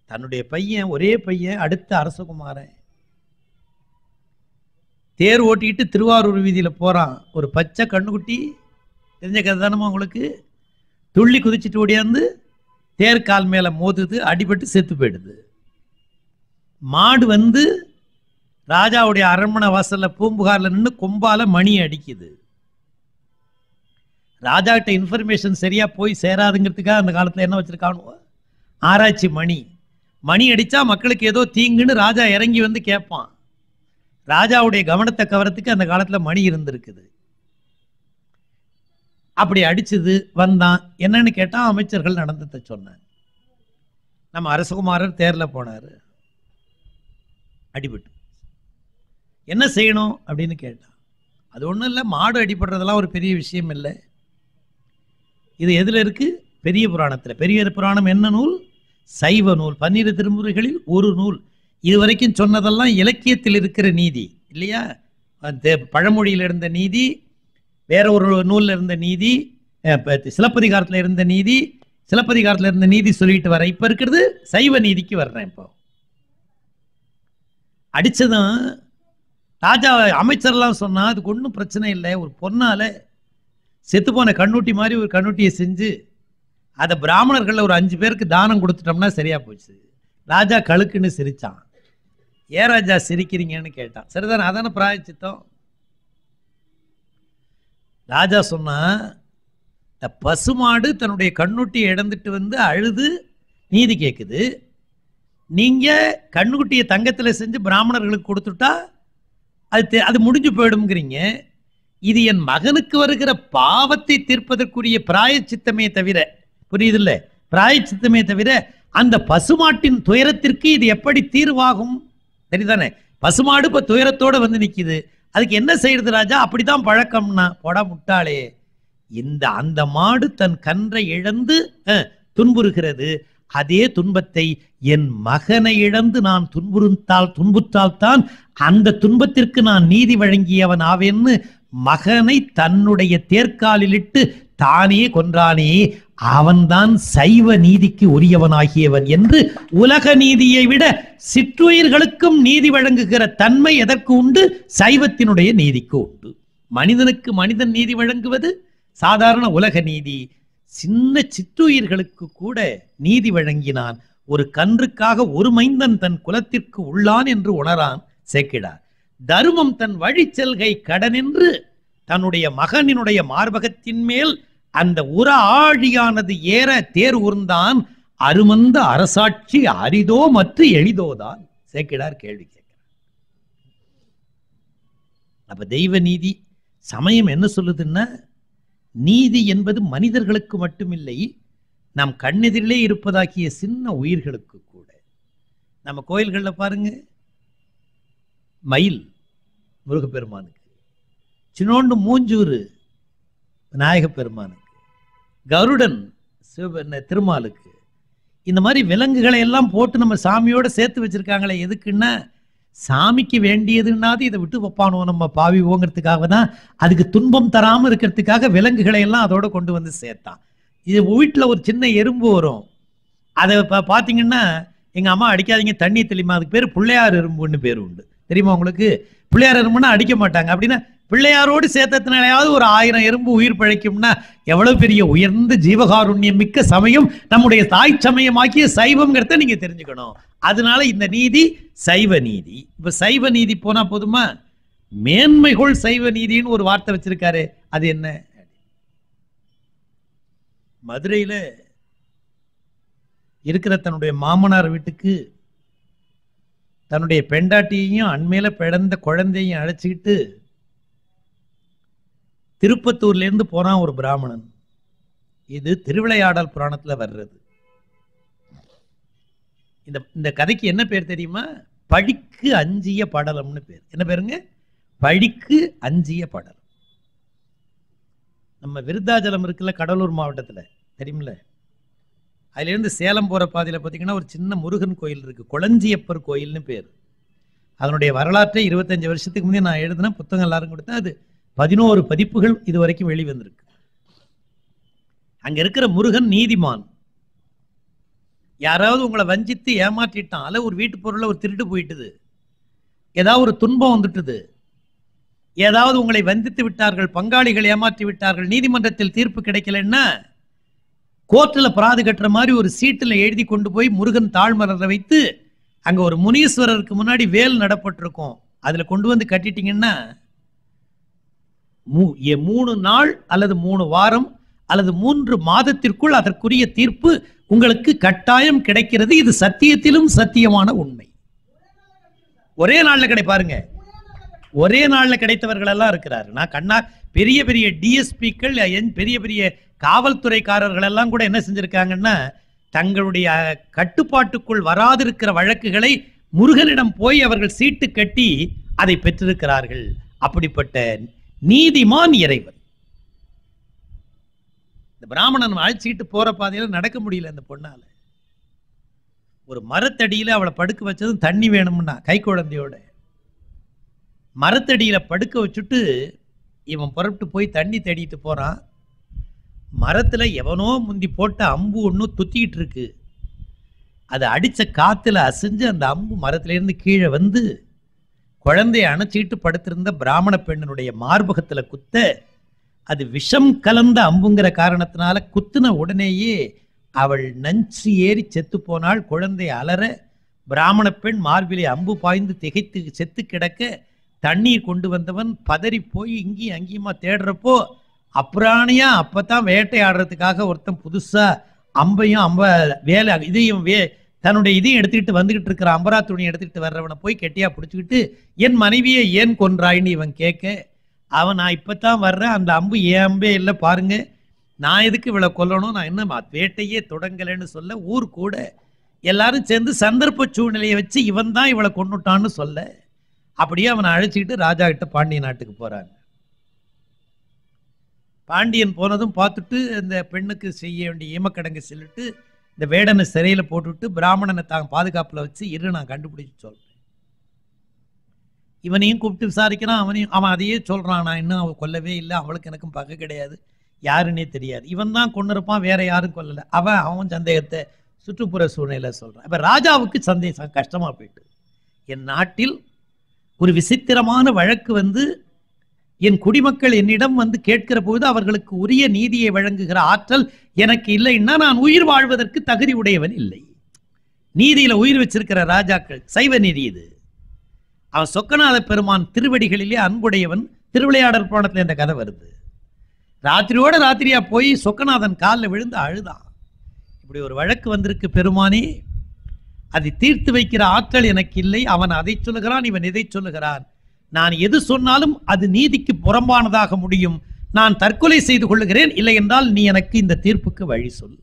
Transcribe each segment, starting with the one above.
தன்னுடைய பையன் ஒரே பையன் அடுத்த அரசகுமாரன் தேர் ஓட்டிட்டு திருவாரூர் வீதியில போறான் ஒரு பச்சை கண்ணுக்குட்டி தெரிஞ்ச கதை தானமா உங்களுக்கு துள்ளி குதிச்சிட்டு ஓடியாந்து தேர் கால் மேல மோதுது அடிபட்டு செத்து போயிடுது மாடு வந்து ராஜாவுடைய அரண்மனை வாசல்ல பூம்புகார்ல நின்று கொம்பால மணி அடிக்குது ராஜா கிட்ட இன்ஃபர்மேஷன் சரியா போய் சேராதுங்கிறதுக்காக அந்த காலத்துல என்ன வச்சிருக்கானுவோ ஆராய்ச்சி மணி மணி அடிச்சா மக்களுக்கு ஏதோ தீங்குன்னு ராஜா இறங்கி வந்து கேட்பான் ராஜாவுடைய கவனத்தை கவரத்துக்கு அந்த காலத்துல மணி இருந்திருக்குது அப்படி அடிச்சது வந்தான் என்னன்னு கேட்டா அமைச்சர்கள் நடந்ததை சொன்னாங்க நம்ம அரசகுமாரர் தேர்ல போனாரு அடிபட்டு என்ன செய்யணும் அப்படின்னு கேட்டான் அது ஒன்றும் இல்லை மாடு அடிபடுறதெல்லாம் ஒரு பெரிய விஷயம் இல்லை இது எதுல இருக்கு பெரிய புராணத்துல பெரிய புராணம் என்ன நூல் சைவ நூல் பன்னிரு திருமுறைகளில் ஒரு நூல் இதுவரைக்கும் சொன்னதெல்லாம் இலக்கியத்தில் இருக்கிற நீதி இல்லையா அந்த பழமொழியில் இருந்த நீதி வேற ஒரு நூல்ல இருந்த நீதி அஹ், இப்ப சிலப்பதிகாரத்துல இருந்த நீதி சிலப்பதிகாரத்துல இருந்த நீதி சொல்லிட்டு வரேன் இப்ப இருக்கிறது சைவ நீதிக்கு வர்றேன் இப்போ அடிச்சதும் ராஜா அமைச்சர்லாம் சொன்னா அதுக்கு ஒன்றும் பிரச்சனை இல்லை ஒரு பொண்ணால செத்துப்போன கண்ணுட்டி மாதிரி ஒரு கண்ணுட்டியை செஞ்சு அதை பிராமணர்கள்ல ஒரு அஞ்சு பேருக்கு தானம் கொடுத்துட்டோம்னா சரியா போச்சு ராஜா கழுக்குன்னு சிரிச்சான் ஏன் ராஜா சிரிக்கிறீங்கன்னு கேட்டான் சரிதானே அதானே பிராயச்சித்தம் ராஜா சொன்னா இந்த பசுமாடு தன்னுடைய கண்ணுட்டியை இழந்துட்டு வந்து அழுது நீதி கேட்குது நீங்க கண்ணுக்குட்டியை தங்கத்துல செஞ்சு பிராமணர்களுக்கு கொடுத்துட்டா அது தெ- அது முடிஞ்சு போயிடும்ங்கிறீங்க இது என் மகனுக்கு வருகிற பாவத்தை தீர்ப்பதற்குரிய பிராயச்சித்தமே தவிர புரியுதுல்ல பிராயச்சித்தமே தவிர அந்த பசுமாட்டின் துயரத்திற்கு இது எப்படி தீர்வாகும் சரிதானே பசுமாடு இப்ப துயரத்தோட வந்து நிக்குது அதுக்கு என்ன செய்யறது ராஜா அப்படிதான் பழக்கம்னா போடா முட்டாளே இந்த அந்த மாடு தன் கன்றை இழந்து அஹ், துன்புறுகிறது அதே துன்பத்தை என் மகனை இழந்து நான் துன்புறுத்தால் துன்புற்றால் தான் அந்த துன்பத்திற்கு நான் நீதி வழங்கியவன் ஆவேன்னு மகனை தன்னுடைய தேர்காலிலிட்டு தானே கொன்றானே அவன்தான் சைவ நீதிக்கு உரியவனாகியவன் என்று உலக நீதியை விட சிற்றுயிர்களுக்கும் நீதி வழங்குகிற தன்மை எதற்கு உண்டு சைவத்தினுடைய நீதிக்கு உண்டு மனிதனுக்கு மனிதன் நீதி வழங்குவது சாதாரண உலக நீதி சின்ன சிற்றுயிர்களுக்கு கூட நீதி வழங்கினான் ஒரு கன்றுக்காக ஒரு மைந்தன் தன் குலத்திற்கு உள்ளான் என்று உணரான் சேக்கிடார் தருமம் தன் வழி செல்கை கடனென்று தன்னுடைய மகனினுடைய மார்பகத்தின் மேல் அந்த உர ஆழியானது ஏற தேர் ஊர்ந்தான் அருமந்த அரசாட்சி அரிதோ மற்ற எளிதோதான் சேக்கிடார் கேள்வி கேட்கிறார் அப்ப தெய்வ நீதி சமயம் என்ன சொல்லுதுன்னா நீதி என்பது மனிதர்களுக்கு மட்டுமில்லை நம் கண்ணெதிரிலே இருப்பதாகிய சின்ன உயிர்களுக்கு கூட நம்ம கோயில்கள்ல பாருங்க மயில் முருகப்பெருமானுக்கு சின்னோண்டு மூஞ்சூறு விநாயகப் பெருமானுக்கு கருடன் சிவ திருமாலுக்கு இந்த மாதிரி விலங்குகளை எல்லாம் போட்டு நம்ம சாமியோட சேர்த்து வச்சிருக்காங்களே எதுக்குன்னா சாமிக்கு வேண்டியதுன்னாது இதை விட்டு வைப்பானோ நம்ம பாவிவோங்கிறதுக்காக தான் அதுக்கு துன்பம் தராம இருக்கிறதுக்காக விலங்குகளை எல்லாம் அதோட கொண்டு வந்து சேர்த்தான் இது வீட்டில் ஒரு சின்ன எறும்பு வரும் அதை இப்போ பார்த்தீங்கன்னா எங்கள் அம்மா அடிக்காதீங்க தண்ணி தெளிமா அதுக்கு பேர் பிள்ளையார் எறும்புன்னு பேர் உண்டு தெரியுமா உங்களுக்கு பிள்ளையார் எறும்புன்னா அடிக்க மாட்டாங்க அப்படின்னா பிள்ளையாரோடு சேர்த்ததுனாலையாவது ஒரு ஆயிரம் எறும்பு உயிர் பிழைக்கும்னா எவ்வளவு பெரிய உயர்ந்த ஜீவகாருண்யம் மிக்க சமயம் நம்முடைய தாய் சமயமாக்கிய சைவம்ங்கிறத நீங்க தெரிஞ்சுக்கணும் அதனால இந்த நீதி சைவ நீதி இப்ப சைவ நீதி போனா போதுமா மேன்மைகொள் சைவ நீதின்னு ஒரு வார்த்தை வச்சிருக்காரு அது என்ன மதுரையில இருக்கிற தன்னுடைய மாமனார் வீட்டுக்கு தன்னுடைய பெண்டாட்டியையும் அண்மையில பிறந்த குழந்தையும் அழைச்சிக்கிட்டு திருப்பத்தூர்ல இருந்து போறான் ஒரு பிராமணன் இது திருவிளையாடல் புராணத்துல வர்றது இந்த இந்த கதைக்கு என்ன பேர் தெரியுமா பழிக்கு அஞ்சிய படலம்னு பேர் என்ன பேருங்க பழிக்கு அஞ்சிய படலம் நம்ம விருத்தாச்சலம் இருக்குல்ல கடலூர் மாவட்டத்துல தெரியுமில்ல அதுல இருந்து சேலம் போற பாதையில பார்த்தீங்கன்னா ஒரு சின்ன முருகன் கோயில் இருக்கு குளஞ்சியப்பர் கோயில்னு பேர் அதனுடைய வரலாற்றை இருபத்தஞ்சு வருஷத்துக்கு முன்னே நான் எழுதின புத்தகம் எல்லாரும் கொடுத்தேன் அது பதினோரு பதிப்புகள் இது வரைக்கும் வெளிவந்திருக்கு அங்க இருக்கிற முருகன் நீதிமான் யாராவது உங்களை வஞ்சித்து ஏமாற்றிட்டான் அல்ல ஒரு வீட்டு பொருளை ஒரு திருட்டு போயிட்டுது ஏதாவது ஒரு துன்பம் வந்துட்டுது ஏதாவது உங்களை வந்தித்து விட்டார்கள் பங்காளிகள் ஏமாற்றி விட்டார்கள் நீதிமன்றத்தில் தீர்ப்பு கிடைக்கலன்னா கோர்ட்டில் பிராது கட்டுற மாதிரி ஒரு சீட்டில் எழுதி கொண்டு போய் முருகன் தாழ்மலரை வைத்து அங்க ஒரு முனீஸ்வரருக்கு முன்னாடி வேல் நடப்பட்டிருக்கும் அதுல கொண்டு வந்து கட்டிட்டீங்கன்னா மூ- எ- மூணு நாள் அல்லது மூணு வாரம் அல்லது மூன்று மாதத்திற்குள் அதற்குரிய தீர்ப்பு உங்களுக்கு கட்டாயம் கிடைக்கிறது இது சத்தியத்திலும் சத்தியமான உண்மை ஒரே நாள்ல கிடைப்பாருங்க ஒரே நாள்ல கிடைத்தவர்கள் எல்லாம் இருக்கிறாரு நான் கண்ணா பெரிய பெரிய டிஎஸ்பிக்கள் பெரிய பெரிய காவல்துறைக்காரர்கள் எல்லாம் கூட என்ன செஞ்சிருக்காங்கன்னா தங்களுடைய கட்டுப்பாட்டுக்குள் வராதிருக்கிற வழக்குகளை முருகனிடம் போய் அவர்கள் சீட்டு கட்டி அதை பெற்றிருக்கிறார்கள் அப்படிப்பட்ட நீதிமான் இறைவன் இந்த பிராமணன் அழைச்சிட்டு போற பாதையில நடக்க முடியல இந்த பொண்ணால ஒரு மரத்தடியில அவளை படுக்க வச்சதும் தண்ணி வேணும்னா கை குழந்தையோட மரத்தடியில படுக்க வச்சுட்டு இவன் புறப்பட்டு போய் தண்ணி தேடிட்டு போறான் மரத்துல எவனோ முந்தி போட்ட அம்பு ஒன்றும் துத்திக்கிட்டு இருக்கு அது அடிச்ச காத்துல அசைஞ்சு அந்த அம்பு மரத்துல இருந்து கீழே வந்து குழந்தைய அணைச்சிட்டு படுத்திருந்த பிராமண பெண்ணினுடைய மார்பகத்துல குத்த அது விஷம் கலந்த அம்புங்கிற காரணத்தினால குத்துன உடனேயே அவள் நஞ்சு ஏறி செத்து போனாள் குழந்தை அலற பிராமண பெண் மார்பிலே அம்பு பாய்ந்து திகைத்து செத்து கிடக்க தண்ணீர் கொண்டு வந்தவன் பதறி போய் இங்கேயும் அங்கேயுமா தேடுறப்போ அப்புறாணியா அப்பதான் வேட்டையாடுறதுக்காக ஒருத்தன் புதுசா அம்பையும் அம்ப வேலை இதையும் வே தன்னுடைய இதையும் எடுத்துக்கிட்டு வந்துகிட்டு இருக்கிற அம்பரா துணி எடுத்துக்கிட்டு வர்றவனை போய் கெட்டியா பிடிச்சிக்கிட்டு என் மனைவியை ஏன் கொன்றாயின்னு இவன் கேட்க அவன் நான் இப்பதான் வர்றேன் அந்த அம்பு ஏன் அம்பே இல்லை பாருங்க நான் எதுக்கு இவளை கொல்லணும் நான் என்ன வேட்டையே தொடங்கலைன்னு சொல்ல ஊர் கூட எல்லாரும் சேர்ந்து சந்தர்ப்ப சூழ்நிலையை வச்சு இவன் தான் இவளை கொண்டுட்டான்னு சொல்ல அப்படியே அவனை அழைச்சிக்கிட்டு ராஜா கிட்ட பாண்டிய நாட்டுக்கு போறாங்க பாண்டியன் போனதும் பார்த்துட்டு இந்த பெண்ணுக்கு செய்ய வேண்டிய ஈமக்கடங்கு சொல்லிட்டு இந்த வேடனை சிறையில போட்டுவிட்டு பிராமணனை தான் பாதுகாப்புல வச்சு இரு நான் கண்டுபிடிச்சு சொல்றேன் இவனையும் கூப்பிட்டு விசாரிக்கிறான் அவனையும் அவன் அதையே சொல்றான் நான் இன்னும் அவன் கொல்லவே இல்லை அவளுக்கு எனக்கும் பகை கிடையாது யாருன்னே தெரியாது இவன் தான் கொண்டிருப்பான் வேற யாரும் கொல்லல அவன் அவன் சந்தேகத்தை சுற்றுப்புற சூழ்நிலை சொல்றான் இப்ப ராஜாவுக்கு சந்தேகம் கஷ்டமா போயிட்டு என் நாட்டில் ஒரு விசித்திரமான வழக்கு வந்து என் குடிமக்கள் என்னிடம் வந்து கேட்கிற போது அவர்களுக்கு உரிய நீதியை வழங்குகிற ஆற்றல் எனக்கு இல்லைன்னா நான் உயிர் வாழ்வதற்கு தகுதி உடையவன் இல்லை நீதியில உயிர் வச்சிருக்கிற ராஜாக்கள் சைவ நீதி இது அவன் சொக்கநாத பெருமான் திருவடிகளிலே அன்புடையவன் திருவிளையாடல் புராணத்துல இந்த கதை வருது ராத்திரியோட ராத்திரியா போய் சொக்கநாதன் காலில் விழுந்து அழுதான் இப்படி ஒரு வழக்கு வந்திருக்கு பெருமானே அதை தீர்த்து வைக்கிற ஆற்றல் எனக்கு இல்லை அவன் அதை சொல்லுகிறான் இவன் இதை சொல்லுகிறான் நான் எது சொன்னாலும் அது நீதிக்கு புறம்பானதாக முடியும் நான் தற்கொலை செய்து கொள்ளுகிறேன் இல்லை என்றால் நீ எனக்கு இந்த தீர்ப்புக்கு வழி சொல்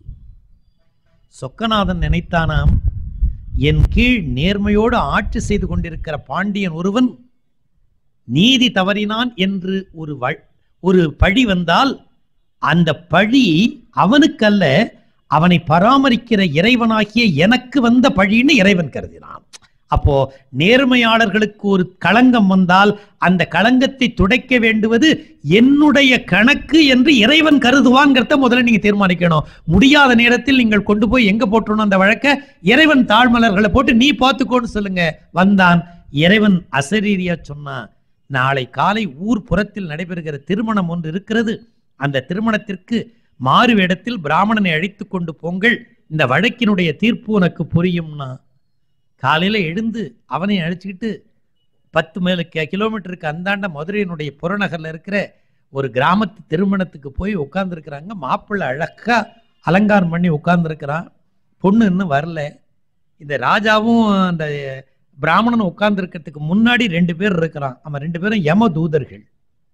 சொக்கநாதன் நினைத்தானாம் என் கீழ் நேர்மையோடு ஆட்சி செய்து கொண்டிருக்கிற பாண்டியன் ஒருவன் நீதி தவறினான் என்று ஒரு வ- ஒரு பழி வந்தால் அந்த பழி அவனுக்கல்ல அவனை பராமரிக்கிற இறைவனாகிய எனக்கு வந்த பழின்னு இறைவன் கருதினான் அப்போ நேர்மையாளர்களுக்கு ஒரு களங்கம் வந்தால் அந்த களங்கத்தை துடைக்க வேண்டுவது என்னுடைய கணக்கு என்று இறைவன் கருதுவாங்கிறத முதல்ல நீங்க தீர்மானிக்கணும் முடியாத நேரத்தில் நீங்கள் கொண்டு போய் எங்க போட்டணும் அந்த வழக்க இறைவன் தாழ்மலர்களை போட்டு நீ பார்த்துக்கோன்னு சொல்லுங்க வந்தான் இறைவன் அசரீரியா சொன்னான் நாளை காலை ஊர் புறத்தில் நடைபெறுகிற திருமணம் ஒன்று இருக்கிறது அந்த திருமணத்திற்கு மாறு வேடத்தில் பிராமணனை அழைத்து கொண்டு போங்கள் இந்த வழக்கினுடைய தீர்ப்பு உனக்கு புரியும்னா காலையில எழுந்து அவனை அழைச்சிக்கிட்டு பத்து மேல கி- கிலோமீட்டருக்கு அந்தாண்ட மதுரையினுடைய புறநகர்ல இருக்கிற ஒரு கிராமத்து திருமணத்துக்கு போய் உட்கார்ந்துருக்கிறாங்க மாப்பிள்ளை அழகா அலங்காரம் பண்ணி உட்கார்ந்துருக்கிறான் பொண்ணு இன்னும் வரல இந்த ராஜாவும் அந்த பிராமணன் உட்கார்ந்துருக்கிறதுக்கு முன்னாடி ரெண்டு பேர் இருக்கிறான் அவன் ரெண்டு பேரும் யம தூதர்கள்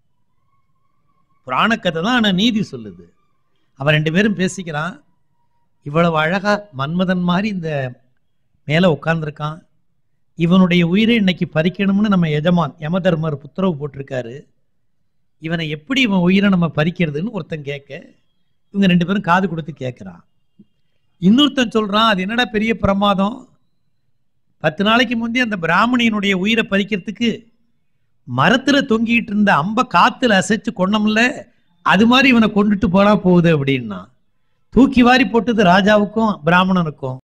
புராணக்கதை தான் ஆனா நீதி சொல்லுது அவன் ரெண்டு பேரும் பேசிக்கிறான் இவ்வளவு அழகா மன்மதன் மாதிரி இந்த மேலே உட்கார்ந்துருக்கான் இவனுடைய உயிரை இன்னைக்கு பறிக்கணும்னு நம்ம எஜமான் யமதர்மர் உத்தரவு போட்டிருக்காரு இவனை எப்படி இவன் உயிரை நம்ம பறிக்கிறதுன்னு ஒருத்தன் கேட்க இவங்க ரெண்டு பேரும் காது கொடுத்து கேட்குறான் இன்னொருத்தன் சொல்றான் அது என்னடா பெரிய பிரமாதம் பத்து நாளைக்கு முந்தைய அந்த பிராமணியனுடைய உயிரை பறிக்கிறதுக்கு மரத்துல தொங்கிட்டு இருந்த அம்ப காத்துல அசைச்சு கொன்னோம்ல அது மாதிரி இவனை கொண்டுட்டு போனா போகுது அப்படின்னா தூக்கி வாரி போட்டது ராஜாவுக்கும் பிராமணனுக்கும்